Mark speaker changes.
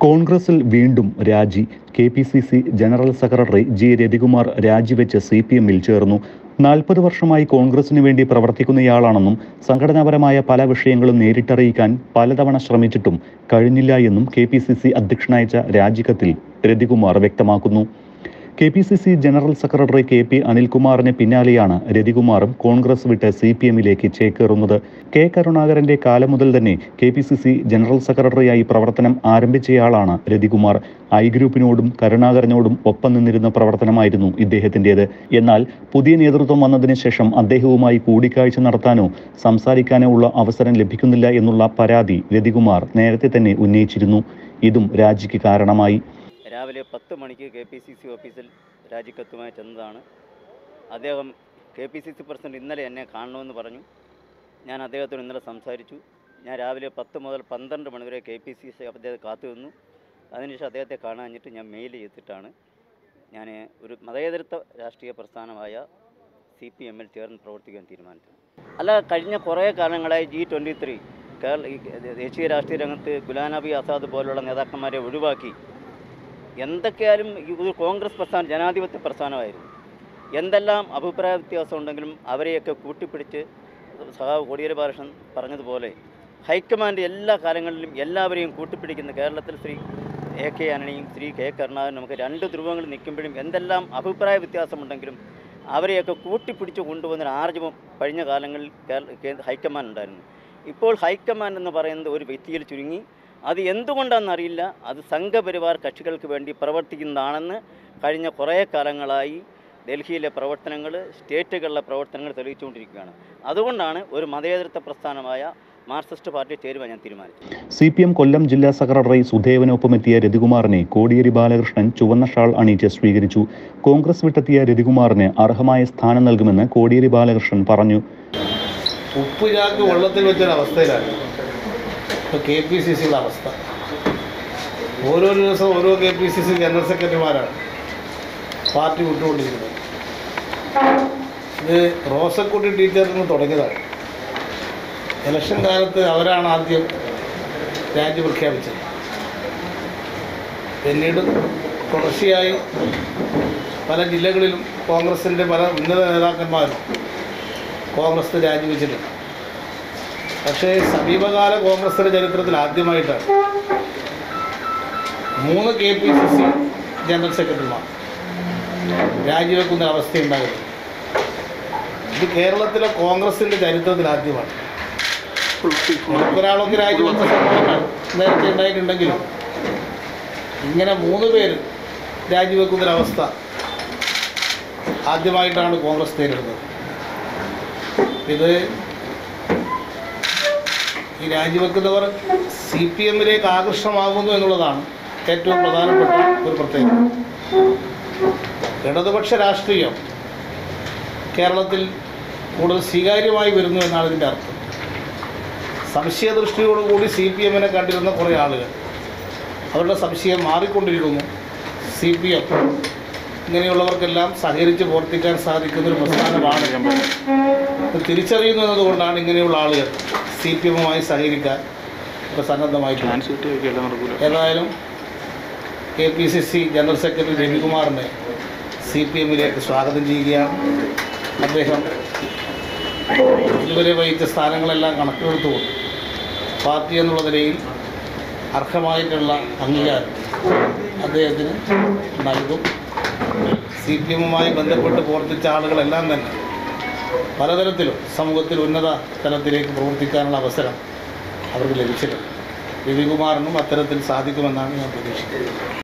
Speaker 1: കോൺഗ്രസിൽ വീണ്ടും രാജി K P C C general secretary G Ravikumar രാജിവെച്ച് സി പി എമ്മിൽ ചേർന്നു നാൽപ്പത് വർഷമായി കോൺഗ്രസിനു വേണ്ടി പ്രവർത്തിക്കുന്നയാളാണെന്നും സംഘടനാപരമായ പല വിഷയങ്ങളും നേരിട്ടറിയിക്കാൻ പലതവണ ശ്രമിച്ചിട്ടും കഴിഞ്ഞില്ല എന്നും കെ പി സി സി അധ്യക്ഷനയച്ച രാജിക്കത്തിൽ രതികുമാർ വ്യക്തമാക്കുന്നു K P C C general secretary K P അനിൽകുമാറിന് പിന്നാലെയാണ് രതികുമാറും കോൺഗ്രസ് വിട്ട് സി പി എമ്മിലേക്ക് ചേക്കേറുന്നത് കെ കരുണാകരന്റെ കാലം മുതൽ തന്നെ K P C C general സെക്രട്ടറിയായി പ്രവർത്തനം ആരംഭിച്ചയാളാണ് രതികുമാർ ഐ ഗ്രൂപ്പിനോടും കരുണാകരനോടും ഒപ്പം നിന്നിരുന്ന പ്രവർത്തനമായിരുന്നു ഇദ്ദേഹത്തിൻ്റെത് എന്നാൽ പുതിയ നേതൃത്വം വന്നതിന് ശേഷം അദ്ദേഹവുമായി കൂടിക്കാഴ്ച നടത്താനോ സംസാരിക്കാനോ ഉള്ള അവസരം ലഭിക്കുന്നില്ല എന്നുള്ള പരാതി രതികുമാർ നേരത്തെ തന്നെ ഉന്നയിച്ചിരുന്നു ഇതും രാജിക്ക് കാരണമായി
Speaker 2: രാവിലെ പത്ത് മണിക്ക് കെ പി സി സി ഓഫീസിൽ രാജിക്കത്തുമായി ചെന്നതാണ് അദ്ദേഹം K P C C president ഇന്നലെ എന്നെ കാണണമെന്ന് പറഞ്ഞു ഞാൻ അദ്ദേഹത്തോട് ഇന്നലെ സംസാരിച്ചു ഞാൻ രാവിലെ പത്ത് മുതൽ പന്ത്രണ്ട് മണിവരെ കെ പി സി സി അദ്ദേഹത്തെ കാത്തു നിന്നു അതിനുശേഷം അദ്ദേഹത്തെ കാണാഞ്ഞിട്ട് ഞാൻ മെയിൽ ചെയ്തിട്ടാണ് ഞാൻ ഒരു മതേതരത്വ രാഷ്ട്രീയ പ്രസ്ഥാനമായ സി പി എമ്മിൽ ചേർന്ന് പ്രവർത്തിക്കാൻ തീരുമാനിച്ചത് അല്ല കഴിഞ്ഞ കുറേ കാലങ്ങളായി ജി ട്വൻറ്റി ത്രീ കേരള ഈ ദേശീയ രാഷ്ട്രീയ രംഗത്ത് ഗുലാം നബി ആസാദ് പോലുള്ള നേതാക്കന്മാരെ ഒഴിവാക്കി എന്തൊക്കെയാലും ഈ ഒരു കോൺഗ്രസ് പ്രസ്ഥാനം ജനാധിപത്യ പ്രസ്ഥാനമായിരുന്നു എന്തെല്ലാം അഭിപ്രായ വ്യത്യാസം ഉണ്ടെങ്കിലും അവരെയൊക്കെ കൂട്ടിപ്പിടിച്ച് സഹാവ് കോടിയേരി ബാലകൃഷ്ണൻ പറഞ്ഞതുപോലെ ഹൈക്കമാൻഡ് എല്ലാ കാലങ്ങളിലും എല്ലാവരെയും കൂട്ടിപ്പിടിക്കുന്ന കേരളത്തിൽ ശ്രീ എ കെ ആന്റണിയും ശ്രീ കെ കരുണാകരനും നമുക്ക് രണ്ട് ധ്രുവങ്ങളിൽ നിൽക്കുമ്പോഴും എന്തെല്ലാം അഭിപ്രായ വ്യത്യാസമുണ്ടെങ്കിലും അവരെയൊക്കെ കൂട്ടിപ്പിടിച്ച് കൊണ്ടുപോകുന്ന ആർജവം കഴിഞ്ഞ കാലങ്ങളിൽ കേരള കേന്ദ്ര ഹൈക്കമാൻഡ് ഉണ്ടായിരുന്നു ഇപ്പോൾ ഹൈക്കമാൻഡ് എന്ന് പറയുന്നത് ഒരു വ്യക്തിയിൽ ചുരുങ്ങി അത് എന്തുകൊണ്ടാണെന്നറിയില്ല അത് സംഘപരിവാർ കക്ഷികൾക്ക് വേണ്ടി പ്രവർത്തിക്കുന്നതാണെന്ന് കഴിഞ്ഞ കുറേ കാലങ്ങളായി ഡൽഹിയിലെ പ്രവർത്തനങ്ങൾ സ്റ്റേറ്റുകളിലെ പ്രവർത്തനങ്ങൾ തെളിയിച്ചുകൊണ്ടിരിക്കുകയാണ് അതുകൊണ്ടാണ് ഒരു മതേതരത്വ പ്രസ്ഥാനമായ മാർക്സിസ്റ്റ് പാർട്ടി ചേരുവാൻ ഞാൻ തീരുമാനിച്ചത്
Speaker 1: സി പി എം കൊല്ലം ജില്ലാ സെക്രട്ടറി സുധേവനൊപ്പമെത്തിയ രതികുമാറിനെ കോടിയേരി ബാലകൃഷ്ണൻ ചുവന്ന ഷാൾ അണിയിച്ച് സ്വീകരിച്ചു കോൺഗ്രസ് വിട്ടെത്തിയ രതികുമാറിന് അർഹമായ സ്ഥാനം നൽകുമെന്ന് കോടിയേരി ബാലകൃഷ്ണൻ പറഞ്ഞു
Speaker 3: ഉപ്പ് ചാക്ക് വെള്ളത്തിൽ വെച്ചൊരവസ്ഥയിലാണ് ഇപ്പോൾ കെ പി സി സിയുടെ അവസ്ഥ ഓരോ ദിവസം ഓരോ K P C C general സെക്രട്ടറിമാരാണ് പാർട്ടി വിട്ടുകൊണ്ടിരിക്കുന്നത് ഇത് റോസക്കുട്ടി ടീച്ചറിൽ നിന്ന് തുടങ്ങിയതാണ് ഇലക്ഷൻ കാലത്ത് അവരാണ് ആദ്യം രാജി പ്രഖ്യാപിച്ചത് പിന്നീട് തുടർച്ചയായി പല ജില്ലകളിലും കോൺഗ്രസിൻ്റെ പല ഉന്നത നേതാക്കന്മാരും കോൺഗ്രസ് രാജിവെച്ചിട്ടുണ്ട് പക്ഷേ സമീപകാല കോൺഗ്രസിൻ്റെ ചരിത്രത്തിൽ ആദ്യമായിട്ടാണ് മൂന്ന് K P C C general സെക്രട്ടറിമാർ രാജിവെക്കുന്ന അവസ്ഥയുണ്ടാകുന്നത് ഇത് കേരളത്തിലെ കോൺഗ്രസിൻ്റെ ചരിത്രത്തിൽ ആദ്യമാണ് ഒരാളൊക്കെ രാജിവെച്ച സംഭവങ്ങൾ നേരത്തെ ഉണ്ടായിട്ടുണ്ടെങ്കിലും ഇങ്ങനെ മൂന്ന് പേര് രാജിവെക്കുന്നൊരവസ്ഥ ആദ്യമായിട്ടാണ് കോൺഗ്രസ് നേരിടുന്നത് ഇത് ഈ രാജിവെക്കുന്നവർ സി പി എമ്മിലേക്ക് ആകർഷമാകുന്നു എന്നുള്ളതാണ് ഏറ്റവും പ്രധാനപ്പെട്ട ഒരു പ്രത്യേകത ഇടതുപക്ഷ രാഷ്ട്രീയം കേരളത്തിൽ കൂടുതൽ സ്വീകാര്യമായി വരുന്നു എന്നാണ് ഇതിൻ്റെ അർത്ഥം സംശയദൃഷ്ടിയോടുകൂടി സി പി എമ്മിനെ കണ്ടിരുന്ന കുറേ ആളുകൾ അവരുടെ സംശയം മാറിക്കൊണ്ടിരിക്കുന്നു സി പി എം ഇങ്ങനെയുള്ളവർക്കെല്ലാം സഹകരിച്ച് പ്രവർത്തിക്കാൻ സാധിക്കുന്ന ഒരു പ്രസ്ഥാനമാണ് ഇത് തിരിച്ചറിയുന്നു എന്നതുകൊണ്ടാണ് ഇങ്ങനെയുള്ള ആളുകൾ സി പി എമ്മുമായി സഹകരിക്കാൻ ഇപ്പോൾ സന്നദ്ധമായിട്ടുള്ളത് ഏതായാലും K P C C general secretary രവികുമാറിനെ സി പി എമ്മിലേക്ക് സ്വാഗതം ചെയ്യുകയാണ് അദ്ദേഹം ഇതുവരെ വഹിച്ച സ്ഥാനങ്ങളെല്ലാം കണക്കിലെടുത്തുകൊണ്ട് പാർട്ടി എന്നുള്ള നിലയിൽ അർഹമായിട്ടുള്ള അംഗീകാരം അദ്ദേഹത്തിന് നൽകും സി പി എമ്മുമായി ബന്ധപ്പെട്ട് പ്രവർത്തിച്ച ആളുകളെല്ലാം തന്നെ പലതരത്തിലും സമൂഹത്തിൽ ഉന്നത തലത്തിലേക്ക് പ്രവർത്തിക്കാനുള്ള അവസരം അവർക്ക് ലഭിച്ചിട്ടുണ്ട് രവികുമാറിനും അത്തരത്തിൽ സാധിക്കുമെന്നാണ് ഞാൻ പ്രതീക്ഷിക്കുന്നത്